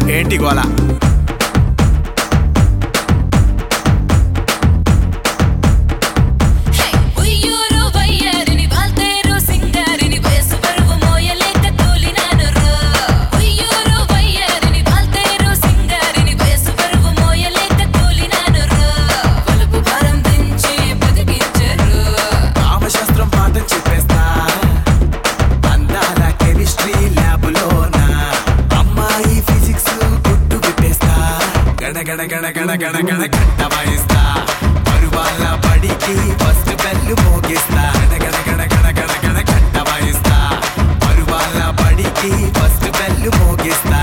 ఏంటి గోల ఉయ్యూరు వయ్యారిని వాల్తేరు సింగారిని వయసు బరువు మోయలేక తూలినాను రో ఉయ్యూరు వయ్యారిని వాల్తేరు సింగారిని వయసు బరువు మోయలేక తూలినాను రో పలుపు భారం దించి బతికించరు కామశాస్త్రం పాఠం చెప్పేస్తా అందాల కెమిస్ట్రీ ల్యాబులోన అమ్మాయి ఫిజిక్స్ గుట్టు విప్పేస్తా గణ గణ గణ గణ గణ గణ గంట వాయిస్తా పరువాళ్ళ బడికి ఫస్ట్ బెల్లు మోగిస్తా గణ గణ గణ గణ గణ గణ గంట వాయిస్తా పరువాళ్ళ బడికి ఫస్ట్ బెల్లు మోగిస్తా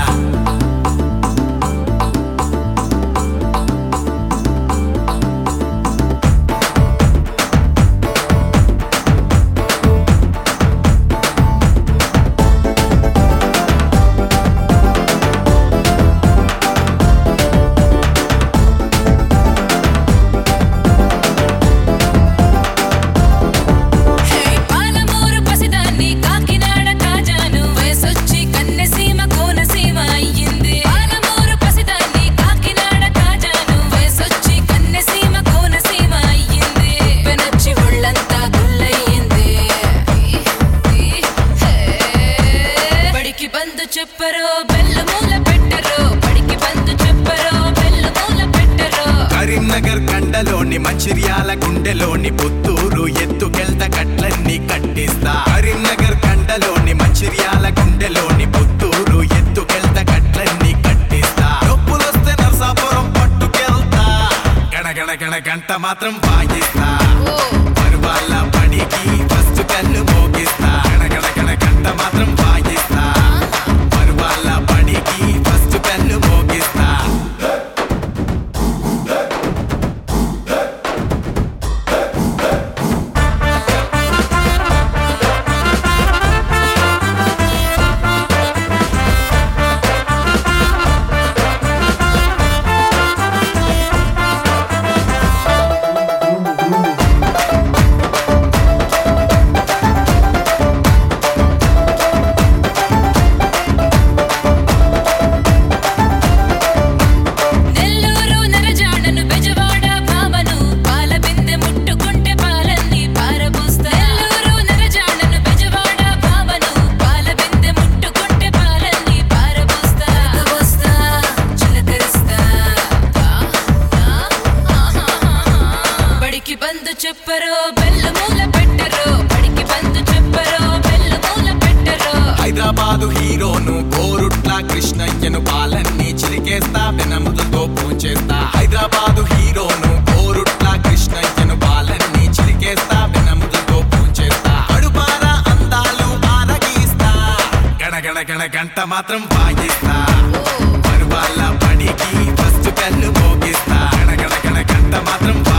హే పాలమూరు పసిదాన్ని కాకినాడ కాజాను వయసొచ్చి కన్నెసీమ కోనసీమ అయ్యింది పాలమూరు పసిదాన్ని కాకినాడ కాజాను వయసొచ్చి కన్నెసీమ కోనసీమ అయ్యింది వెనచ్చి ఒళ్ళంతా గుల్లయ్యింది హే బడికి బందు చెప్పరో బెల్లమూల పెట్టరో బడికి బందు చెప్పరో బెల్లమూల పెట్టరో కరీంనగర్ కండలోని మంచిర్యాల గుండెలోని పుత్తూరు ఎత్తుకెళ్త కట్లన్నీ కట్టిస్తా కరీంనగర్ కండలోని మంచిర్యాల గుండెలోని పుత్తూరు ఎత్తుకెళ్త కట్లన్నీ కట్టిస్తా నొప్పులొస్తే నరసాపురం పట్టుకెళ్తా గణ గణ గణ గంట మాత్రం వాయిస్తా పరువాళ్ళ పడికి ఫస్ట్ కళ్ళు మోగిస్తా గణ గణ గణ గంట మాత్రం వాయిస్తా పరువాళ్ళ పడికి ఫస్ట్ కళ్ళు మోగిస్తా నెల్లూరు నరజాడను బెజవాడ భామను పాల బిందె ముట్టుకుంటే పాలన్నీ పారబోస్తా నెల్లూరు నరజాడను బెజవాడ భామను పాల బిందె ముట్టుకుంటే పాలన్నీ పారబోస్తా వస్తా చిలకరిస్తా బడికి బందు చెప్పరో బెల్లమూల పెట్టరో బడికి బందు చెప్పరో బెల్లమూల పెట్టరో హైదరాబాదు హీరోను కోరుట్ల కృష్ణయ్యను పాలన్నీ చిలికేస్తా వెనములతో పూంచేస్తా హైదరాబాదు హీరోను కోరుట్ల కృష్ణయ్యను పాలన్నీ చిలికేస్తా వెనములతో పూంచేస్తా అడుపార అందాలు ఆరగీస్తా గణ గణ గణ గంట మాత్రం వాయిస్తా పరువాళ్ళ పడికి ఫస్ట్ కళ్ళు మోగిస్తా గణ గణ గణ గంట మాత్రం